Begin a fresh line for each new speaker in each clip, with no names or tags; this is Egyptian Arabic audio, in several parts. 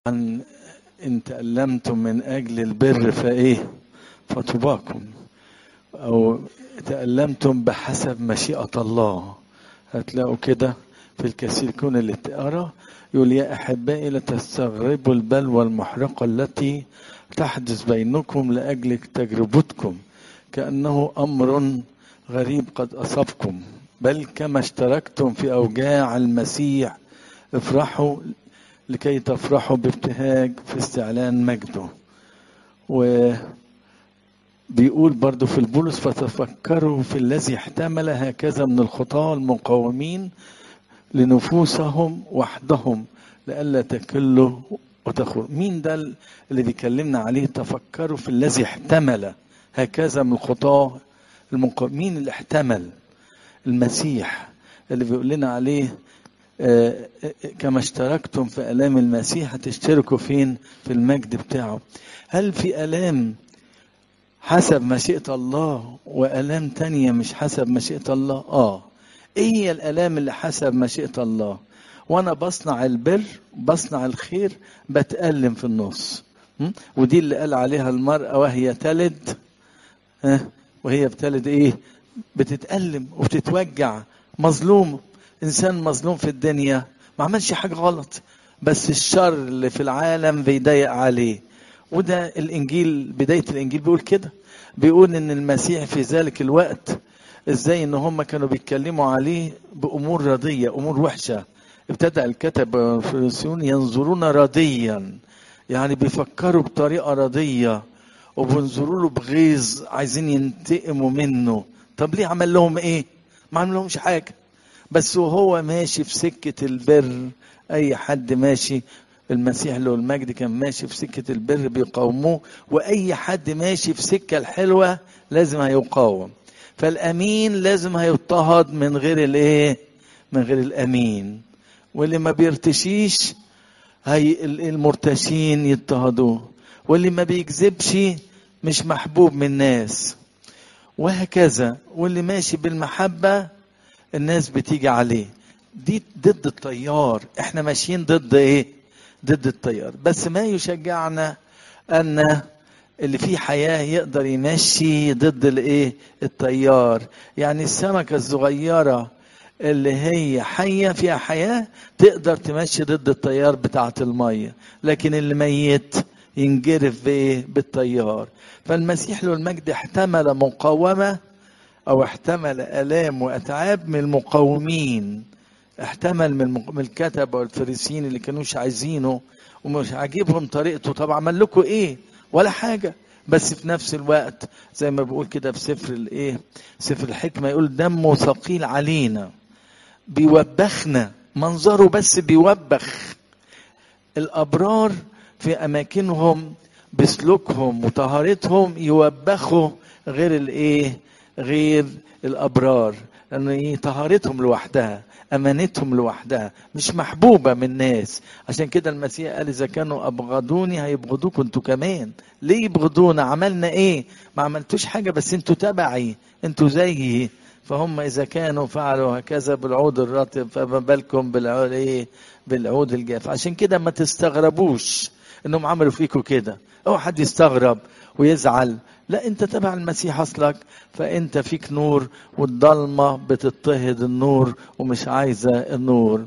أن إن تألمتم من أجل البر فإيه فطباكم أو تألمتم بحسب مشيئة الله هتلاقوا كده في الكثير كون اللي تقرا يقول يا أحبائي لا تستغربوا البلوى المحرقة التي تحدث بينكم لأجل تجربتكم كأنه أمر غريب قد أصابكم بل كما اشتركتم في أوجاع المسيح افرحوا لكي تفرحوا بابتهاج في استعلان مجده و بيقول برضو في البولس فتفكروا في الذي احتمل هكذا من الخطاة المقاومين لنفوسهم وحدهم لئلا تكلوا وتخور مين ده اللي بيكلمنا عليه تفكروا في الذي احتمل هكذا من الخطاة المقاومين مين اللي احتمل المسيح اللي بيقول لنا عليه آه كما اشتركتم في آلام المسيح هتشتركوا فين في المجد بتاعه هل في آلام حسب مشيئة الله وآلام تانية مش حسب مشيئة الله آه إيه هي الآلام اللي حسب مشيئة الله وأنا بصنع البر بصنع الخير بتألم في النص ودي اللي قال عليها المرأة وهي تلد ها وهي بتلد إيه بتتألم وبتتوجع مظلوم إنسان مظلوم في الدنيا ما عملش حاجة غلط بس الشر اللي في العالم بيضايق عليه وده الانجيل بدايه الانجيل بيقول كده بيقول ان المسيح في ذلك الوقت ازاي ان هم كانوا بيتكلموا عليه بامور رضيه امور وحشه ابتدى الكتب الفريسيون ينظرون رضيا يعني بيفكروا بطريقه رضيه وبينظروا له بغيظ عايزين ينتقموا منه طب ليه عمل لهم ايه ما عمل لهمش حاجه بس وهو ماشي في سكه البر اي حد ماشي المسيح له المجد كان ماشي في سكة البر بيقاوموه وأي حد ماشي في سكة الحلوة لازم هيقاوم فالأمين لازم هيضطهد من غير الإيه؟ من غير الأمين واللي ما بيرتشيش هي المرتشين يضطهدوه واللي ما بيكذبش مش محبوب من الناس وهكذا واللي ماشي بالمحبة الناس بتيجي عليه دي ضد التيار احنا ماشيين ضد ايه ضد التيار بس ما يشجعنا ان اللي فيه حياه يقدر يمشي ضد الايه التيار يعني السمكه الصغيره اللي هي حيه فيها حياه تقدر تمشي ضد التيار بتاعه الميه لكن اللي ميت ينجرف بايه بالتيار فالمسيح له المجد احتمل مقاومه او احتمل الام واتعاب من المقاومين احتمل من الكتبة والفريسيين اللي كانوش عايزينه ومش عاجبهم طريقته طب عمل لكم ايه ولا حاجة بس في نفس الوقت زي ما بقول كده في سفر الايه سفر الحكمة يقول دمه ثقيل علينا بيوبخنا منظره بس بيوبخ الابرار في اماكنهم بسلوكهم وطهارتهم يوبخوا غير الايه غير الابرار لان ايه طهارتهم لوحدها امانتهم لوحدها مش محبوبه من الناس عشان كده المسيح قال اذا كانوا ابغضوني هيبغضوكم انتوا كمان ليه يبغضونا عملنا ايه ما عملتوش حاجه بس انتوا تبعي انتوا زيي فهم اذا كانوا فعلوا هكذا بالعود الرطب فما بالكم بالعود ايه بالعود الجاف عشان كده ما تستغربوش انهم عملوا فيكم كده اوعى حد يستغرب ويزعل لا انت تبع المسيح اصلك فانت فيك نور والضلمه بتضطهد النور ومش عايزه النور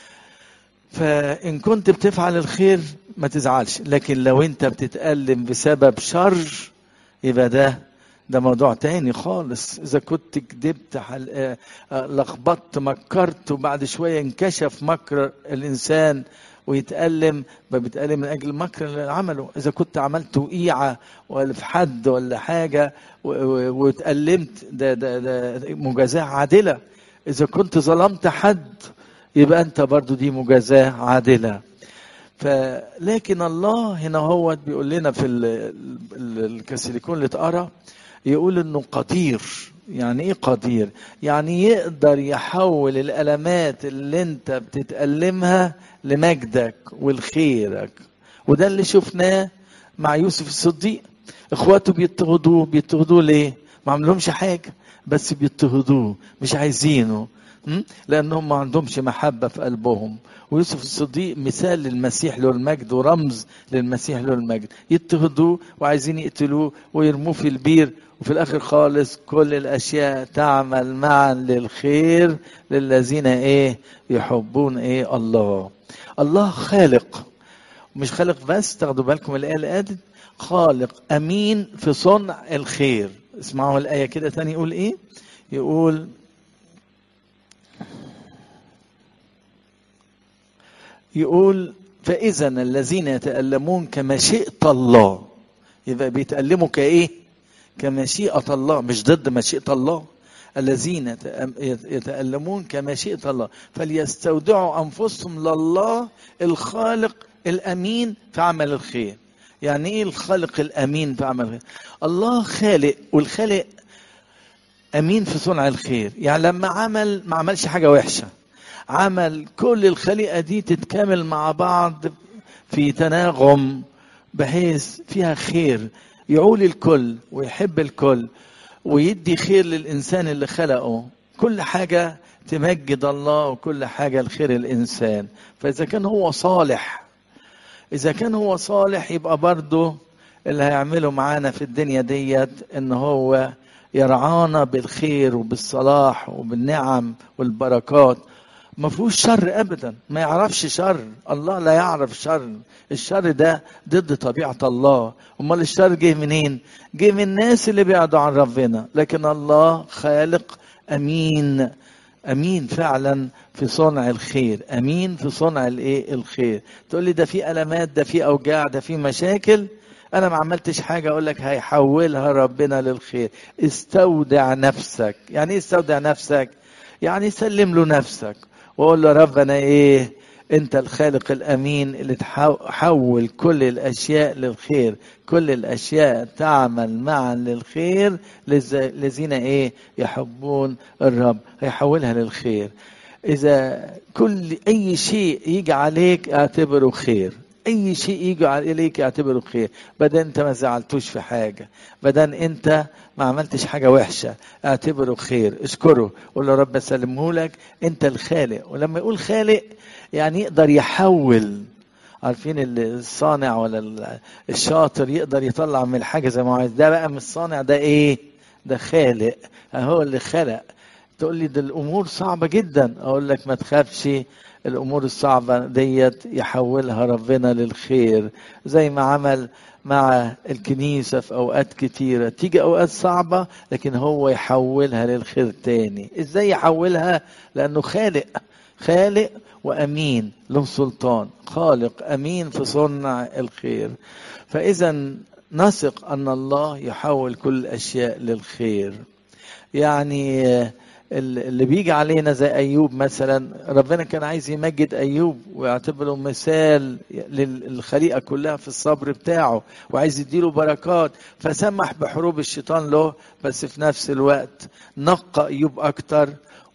فان كنت بتفعل الخير ما تزعلش لكن لو انت بتتألم بسبب شر يبقى ده ده موضوع تاني خالص اذا كنت كدبت حل... لخبطت مكرت وبعد شويه انكشف مكر الانسان ويتألم بيتألم من أجل المكر اللي عمله إذا كنت عملت وقيعة ولا في حد ولا حاجة واتألمت ده, ده, ده مجازاة عادلة إذا كنت ظلمت حد يبقى أنت برضو دي مجازاة عادلة فلكن الله هنا هو بيقول لنا في الكاثوليكون اللي اتقرا يقول انه قدير يعني ايه قدير يعني يقدر يحول الالمات اللي انت بتتألمها لمجدك ولخيرك وده اللي شفناه مع يوسف الصديق اخواته بيضطهدوه بيضطهدوه ليه ما عملهمش حاجه بس بيضطهدوه مش عايزينه م? لانهم ما عندهمش محبه في قلبهم ويوسف الصديق مثال للمسيح له المجد ورمز للمسيح له المجد يضطهدوه وعايزين يقتلوه ويرموه في البير وفي الاخر خالص كل الاشياء تعمل معا للخير للذين ايه يحبون ايه الله الله خالق مش خالق بس تاخدوا بالكم الايه اللي قالت خالق امين في صنع الخير اسمعوا الايه كده تاني يقول ايه يقول يقول فاذا الذين يتالمون كمشيئه الله يبقى بيتالموا كايه كمشيئه الله مش ضد مشيئه الله الذين يتالمون كمشيئه الله فليستودعوا انفسهم لله الخالق الامين في عمل الخير يعني ايه الخالق الامين في عمل الخير الله خالق والخالق امين في صنع الخير يعني لما عمل ما عملش حاجه وحشه عمل كل الخليقه دي تتكامل مع بعض في تناغم بحيث فيها خير يعول الكل ويحب الكل ويدي خير للانسان اللي خلقه كل حاجه تمجد الله وكل حاجه لخير الانسان فاذا كان هو صالح اذا كان هو صالح يبقى برضه اللي هيعمله معانا في الدنيا ديت ان هو يرعانا بالخير وبالصلاح وبالنعم والبركات ما فيهوش شر ابدا ما يعرفش شر الله لا يعرف شر الشر ده ضد طبيعه الله امال الشر جه منين جه من الناس اللي بعدوا عن ربنا لكن الله خالق امين امين فعلا في صنع الخير امين في صنع الايه الخير تقول لي ده في المات ده في اوجاع ده في مشاكل انا ما عملتش حاجه اقول لك هيحولها ربنا للخير استودع نفسك يعني ايه استودع نفسك يعني سلم له نفسك واقول له رب انا ايه انت الخالق الامين اللي تحول كل الاشياء للخير كل الاشياء تعمل معا للخير الذين ايه يحبون الرب هيحولها للخير اذا كل اي شيء يجي عليك اعتبره خير اي شيء يجي عليك اعتبره خير بدل انت ما زعلتوش في حاجه بدل انت ما عملتش حاجه وحشه اعتبره خير اشكره قول له رب اسلمه لك انت الخالق ولما يقول خالق يعني يقدر يحول عارفين الصانع ولا الشاطر يقدر يطلع من الحاجه زي ما عايز ده بقى مش صانع ده ايه ده خالق هو اللي خلق تقول لي ده الامور صعبه جدا اقول لك ما تخافش الامور الصعبه ديت يحولها ربنا للخير زي ما عمل مع الكنيسه في اوقات كتيره تيجي اوقات صعبه لكن هو يحولها للخير تاني ازاي يحولها لانه خالق خالق وامين له سلطان خالق امين في صنع الخير فاذا نثق ان الله يحول كل الاشياء للخير يعني اللي بيجي علينا زي ايوب مثلا ربنا كان عايز يمجد ايوب ويعتبره مثال للخليقه كلها في الصبر بتاعه وعايز يديله بركات فسمح بحروب الشيطان له بس في نفس الوقت نقى ايوب اكتر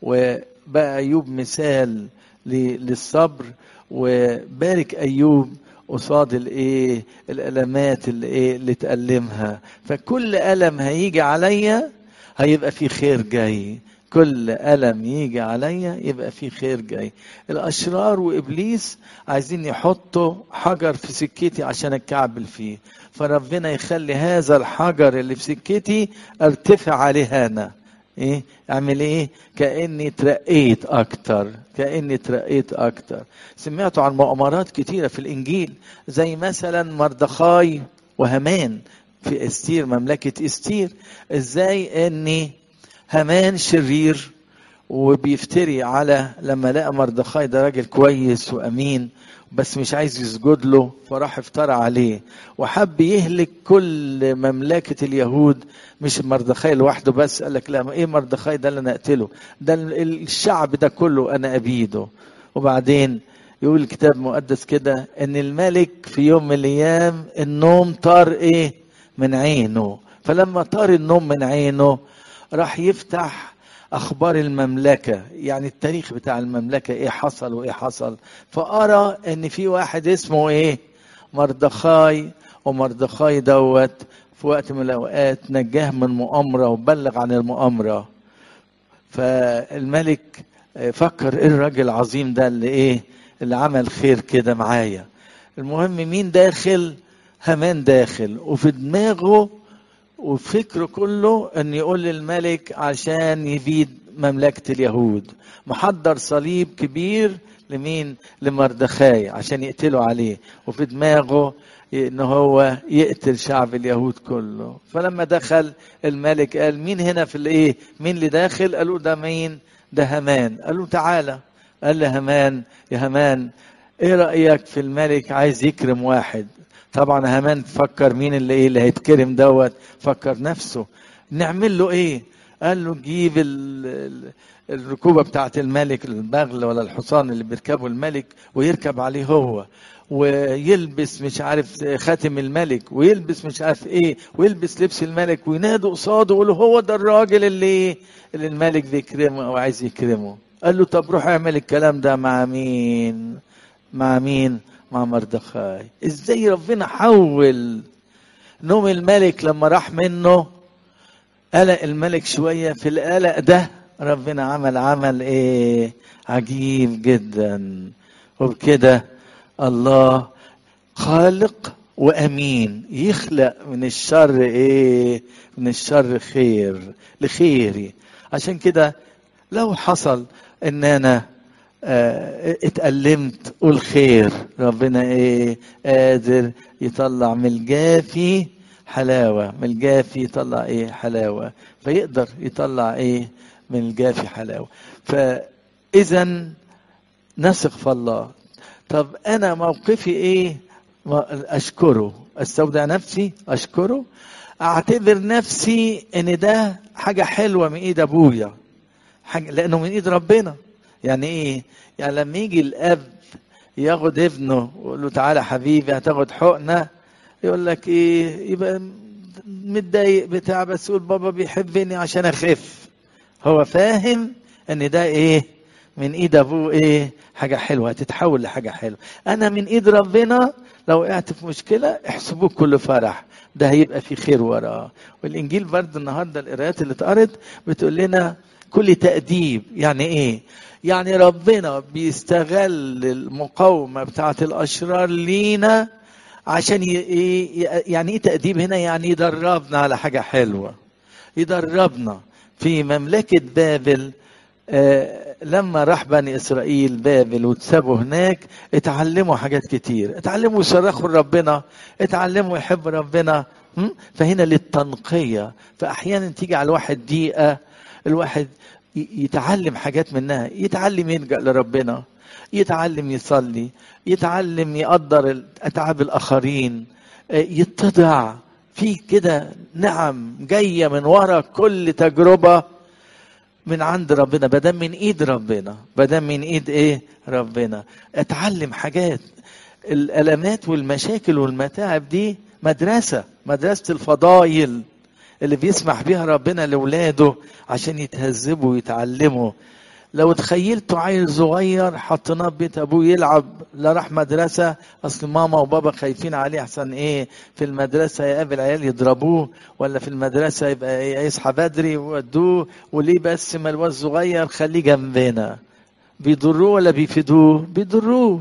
وبقى ايوب مثال للصبر وبارك ايوب قصاد الايه الالمات اللي ايه اللي تألمها فكل الم هيجي عليا هيبقى في خير جاي كل ألم يجي عليا يبقى في خير جاي الأشرار وإبليس عايزين يحطوا حجر في سكتي عشان أتكعبل فيه فربنا يخلي هذا الحجر اللي في سكتي ارتفع عليه أنا ايه اعمل ايه كاني ترقيت اكتر كاني ترقيت اكتر سمعتوا عن مؤامرات كتيره في الانجيل زي مثلا مردخاي وهامان في استير مملكه استير ازاي اني هامان شرير وبيفتري على لما لقى مردخاي ده راجل كويس وامين بس مش عايز يسجد له فراح افترى عليه وحب يهلك كل مملكة اليهود مش مردخاي لوحده بس قال لك لا ايه مردخاي ده اللي انا اقتله ده الشعب ده كله انا ابيده وبعدين يقول الكتاب المقدس كده ان الملك في يوم من الايام النوم طار ايه من عينه فلما طار النوم من عينه راح يفتح اخبار المملكه يعني التاريخ بتاع المملكه ايه حصل وايه حصل فارى ان في واحد اسمه ايه مردخاي ومردخاي دوت في وقت من الاوقات نجاه من مؤامره وبلغ عن المؤامره فالملك فكر ايه الراجل العظيم ده اللي ايه اللي عمل خير كده معايا المهم مين داخل هامان داخل وفي دماغه وفكره كله ان يقول للملك عشان يبيد مملكة اليهود محضر صليب كبير لمين لمردخاي عشان يقتلوا عليه وفي دماغه ان هو يقتل شعب اليهود كله فلما دخل الملك قال مين هنا في الايه مين اللي داخل قالوا ده مين ده همان قالوا تعالى قال له همان يا همان ايه رايك في الملك عايز يكرم واحد طبعا همان فكر مين اللي ايه اللي هيتكرم دوت فكر نفسه نعمل له ايه قال له جيب الركوبه بتاعت الملك البغل ولا الحصان اللي بيركبه الملك ويركب عليه هو ويلبس مش عارف خاتم الملك ويلبس مش عارف ايه ويلبس لبس الملك وينادوا قصاده ويقولوا هو ده الراجل اللي اللي الملك بيكرمه او عايز يكرمه قال له طب روح اعمل الكلام ده مع مين مع مين مع مردخاي ازاي ربنا حول نوم الملك لما راح منه قلق الملك شوية في القلق ده ربنا عمل عمل ايه عجيب جدا وبكده الله خالق وامين يخلق من الشر ايه من الشر خير لخيري عشان كده لو حصل ان انا اه اتألمت قول خير ربنا ايه قادر يطلع من الجافي حلاوة من الجافي يطلع ايه حلاوة فيقدر يطلع ايه من الجافي حلاوة فاذا نثق في الله طب انا موقفي ايه اشكره استودع نفسي اشكره اعتبر نفسي ان ده حاجة حلوة من ايد ابويا حاجة لانه من ايد ربنا يعني ايه يعني لما يجي الاب ياخد ابنه ويقول له تعالى حبيبي هتاخد حقنه يقول لك ايه يبقى متضايق بتاع بس يقول بابا بيحبني عشان اخف هو فاهم ان ده ايه من ايد ابوه ايه حاجه حلوه هتتحول لحاجه حلوه انا من ايد ربنا لو وقعت في مشكله احسبوه كل فرح ده هيبقى في خير وراه والانجيل برضه النهارده القراءات اللي اتقرت بتقول لنا كل تأديب يعني ايه يعني ربنا بيستغل المقاومه بتاعه الاشرار لينا عشان ي... يعني ايه تأديب هنا يعني يدربنا على حاجة حلوة يدربنا في مملكة بابل آه لما راح بني إسرائيل بابل واتسابوا هناك اتعلموا حاجات كتير اتعلموا يصرخوا لربنا اتعلموا يحبوا ربنا فهنا للتنقية فأحيانا تيجي على الواحد دقيقة الواحد يتعلم حاجات منها يتعلم يلجأ لربنا يتعلم يصلي يتعلم يقدر اتعاب الاخرين يتضع في كده نعم جايه من ورا كل تجربه من عند ربنا بدل من ايد ربنا بدل من ايد ايه ربنا اتعلم حاجات الالمات والمشاكل والمتاعب دي مدرسه مدرسه الفضايل اللي بيسمح بيها ربنا لاولاده عشان يتهذبوا ويتعلموا لو تخيلتوا عيل صغير حطيناه في بيت ابوه يلعب لا راح مدرسه اصل ماما وبابا خايفين عليه احسن ايه في المدرسه يقابل عيال يضربوه ولا في المدرسه يبقى إيه يصحى بدري ويودوه وليه بس ما الواد صغير خليه جنبنا بيضروه ولا بيفيدوه بيضروه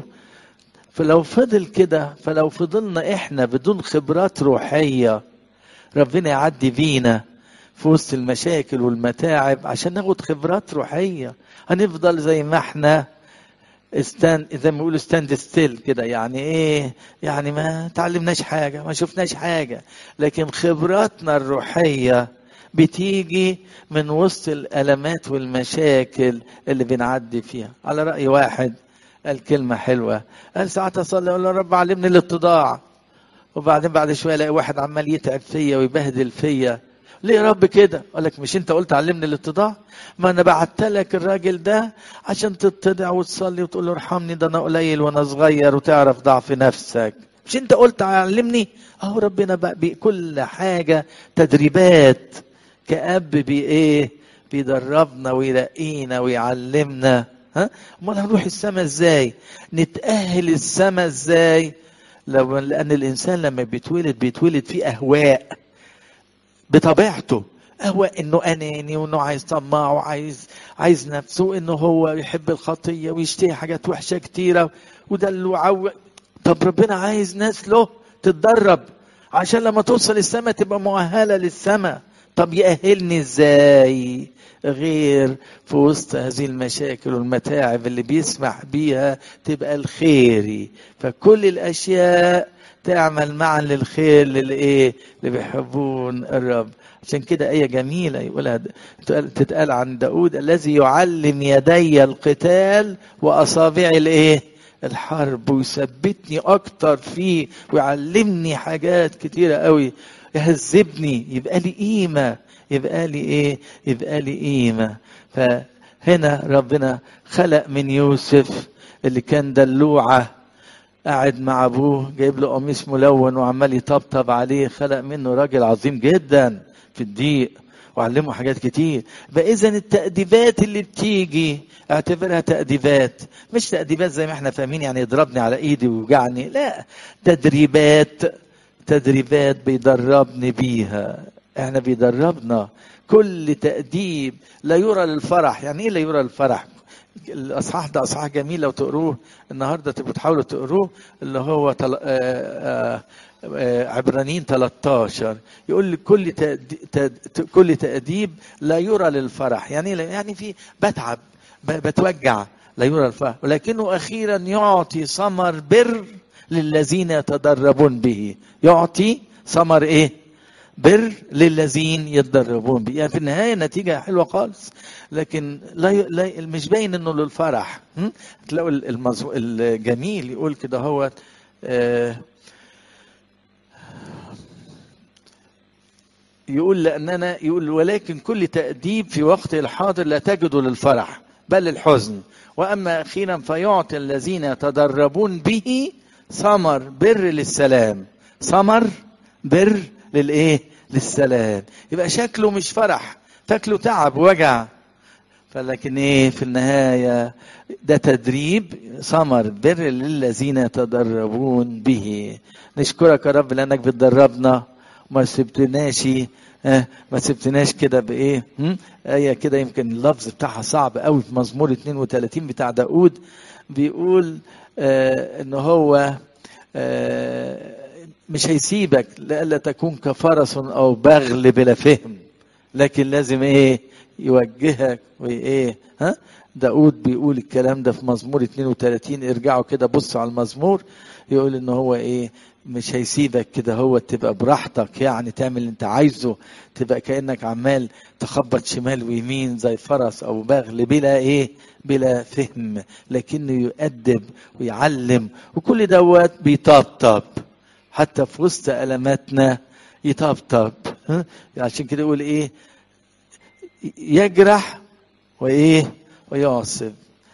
فلو فضل كده فلو فضلنا احنا بدون خبرات روحيه ربنا يعدي بينا في وسط المشاكل والمتاعب عشان ناخد خبرات روحيه هنفضل زي ما احنا استان زي ما بيقولوا ستاند ستيل كده يعني ايه يعني ما تعلمناش حاجه ما شفناش حاجه لكن خبراتنا الروحيه بتيجي من وسط الالمات والمشاكل اللي بنعدي فيها على راي واحد قال كلمه حلوه قال ساعات اصلي اقول له رب علمني الاتضاع وبعدين بعد شويه الاقي واحد عمال يتعب فيا ويبهدل فيا ليه يا رب كده؟ قال لك مش انت قلت علمني الاتضاع؟ ما انا بعت لك الراجل ده عشان تتضع وتصلي وتقول له ارحمني ده انا قليل وانا صغير وتعرف ضعف نفسك. مش انت قلت علمني؟ اهو ربنا بقى بكل حاجه تدريبات كأب بي ايه؟ بيدربنا ويرقينا ويعلمنا ها؟ امال هنروح السماء ازاي؟ نتأهل السماء ازاي؟ لو لان الانسان لما بيتولد بيتولد فيه اهواء بطبيعته هو انه اناني وانه عايز طماع وعايز عايز نفسه انه هو يحب الخطيه ويشتهي حاجات وحشه كتيره وده اللي عو... طب ربنا عايز ناس له تتدرب عشان لما توصل السماء تبقى مؤهله للسماء طب يأهلني ازاي غير في وسط هذه المشاكل والمتاعب اللي بيسمح بيها تبقى الخيري فكل الاشياء تعمل معا للخير للايه اللي بيحبون الرب عشان كده آية جميلة يقولها تتقال عن داود الذي يعلم يدي القتال وأصابعي الإيه؟ الحرب ويثبتني أكتر فيه ويعلمني حاجات كتيرة قوي يهذبني يبقى لي قيمة يبقى لي إيه؟ يبقى لي قيمة فهنا ربنا خلق من يوسف اللي كان دلوعه قاعد مع ابوه جايب له قميص ملون وعمال يطبطب عليه خلق منه راجل عظيم جدا في الضيق وعلمه حاجات كتير فاذا التاديبات اللي بتيجي اعتبرها تاديبات مش تاديبات زي ما احنا فاهمين يعني يضربني على ايدي ويوجعني لا تدريبات تدريبات بيدربني بيها احنا بيدربنا كل تاديب لا يرى للفرح يعني ايه لا يرى للفرح الاصحاح ده اصحاح جميل لو تقروه النهارده تبقوا تحاولوا تقروه اللي هو تل... آآ آآ عبرانيين 13 يقول لك كل تأدي... تد... كل تأديب لا يرى للفرح يعني يعني في بتعب ب... بتوجع لا يرى الفرح ولكنه اخيرا يعطي ثمر بر للذين يتدربون به يعطي ثمر ايه بر للذين يتدربون به يعني في النهايه نتيجه حلوه خالص لكن لا, ي... لا مش باين انه للفرح تلاقوا المزو... الجميل يقول كده هو آه يقول لاننا يقول ولكن كل تاديب في وقت الحاضر لا تجد للفرح بل للحزن واما اخيرا فيعطي الذين يتدربون به ثمر بر للسلام ثمر بر للايه للسلام يبقى شكله مش فرح شكله تعب وجع فلكن ايه في النهايه ده تدريب ثمر بر للذين يتدربون به نشكرك يا رب لانك بتدربنا وما سبتناش اه ما سبتناش كده بايه ايه كده يمكن اللفظ بتاعها صعب قوي في مزمور 32 بتاع داود بيقول آه ان هو آه مش هيسيبك لئلا تكون كفرس او بغل بلا فهم لكن لازم ايه يوجهك وايه ها داود بيقول الكلام ده في مزمور 32 ارجعوا كده بصوا على المزمور يقول ان هو ايه مش هيسيبك كده هو تبقى براحتك يعني تعمل اللي انت عايزه تبقى كانك عمال تخبط شمال ويمين زي فرس او بغل بلا ايه بلا فهم لكنه يؤدب ويعلم وكل دوت بيطبطب حتى في وسط ألماتنا يطبطب عشان كده يقول ايه يجرح وايه ويعصب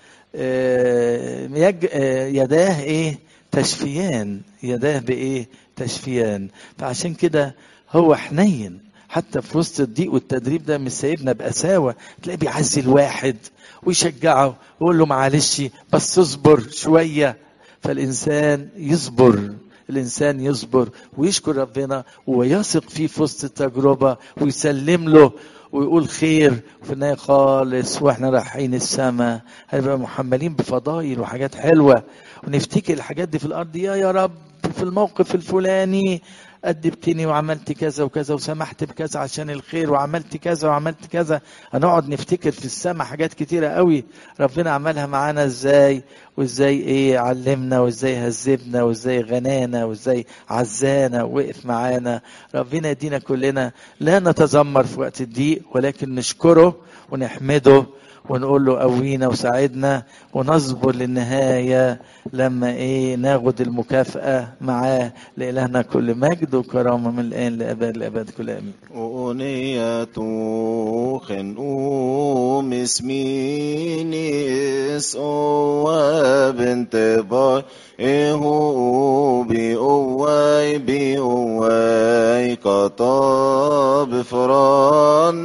يداه ايه تشفيان يداه بايه تشفيان فعشان كده هو حنين حتى في وسط الضيق والتدريب ده مش سايبنا بقساوه تلاقيه بيعزي الواحد ويشجعه ويقول له معلش بس اصبر شويه فالانسان يصبر الانسان يصبر ويشكر ربنا ويثق فيه في وسط التجربه ويسلم له ويقول خير وفي النهايه خالص واحنا رايحين السماء هنبقى محملين بفضايل وحاجات حلوه ونفتكر الحاجات دي في الارض يا يا رب في الموقف الفلاني أدبتني وعملت كذا وكذا وسمحت بكذا عشان الخير وعملت كذا وعملت كذا هنقعد نفتكر في السماء حاجات كتيرة قوي ربنا عملها معانا ازاي وازاي ايه علمنا وازاي هذبنا وازاي غنانا وازاي عزانا ووقف معانا ربنا يدينا كلنا لا نتذمر في وقت الضيق ولكن نشكره ونحمده ونقول له قوينا وساعدنا ونصبر للنهاية لما ايه ناخد المكافأة معاه لإلهنا كل مجد وكرامة من الآن لأبد الأبد كل آمين
أغنية خنقوم اسميني اسقوا بنت باي إهو بيقواي بيقواي قطاب فران